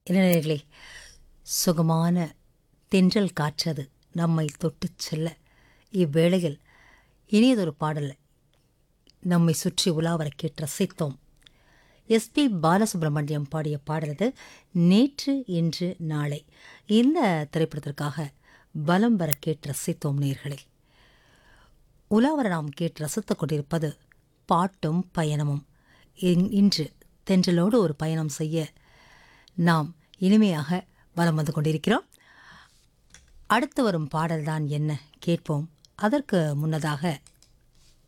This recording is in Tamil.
இளைஞர்களே சுகமான தென்றல் காற்றது நம்மை தொட்டுச் செல்ல இவ்வேளையில் இனியதொரு பாடல் நம்மை சுற்றி உலாவர கேட்டு ரசித்தோம் எஸ்பி பாலசுப்ரமணியம் பாடிய பாடலது நேற்று இன்று நாளை இந்த திரைப்படத்திற்காக பலம் வர கேட்டு ரசித்தோம் நேர்களே உலாவர நாம் கேட்டு ரசித்துக் கொண்டிருப்பது பாட்டும் பயணமும் இன்- இன்று தென்றலோடு ஒரு பயணம் செய்ய நாம் இனிமையாக வலம் வந்து கொண்டிருக்கிறோம் அடுத்து வரும் பாடல்தான் என்ன கேட்போம் அதற்கு முன்னதாக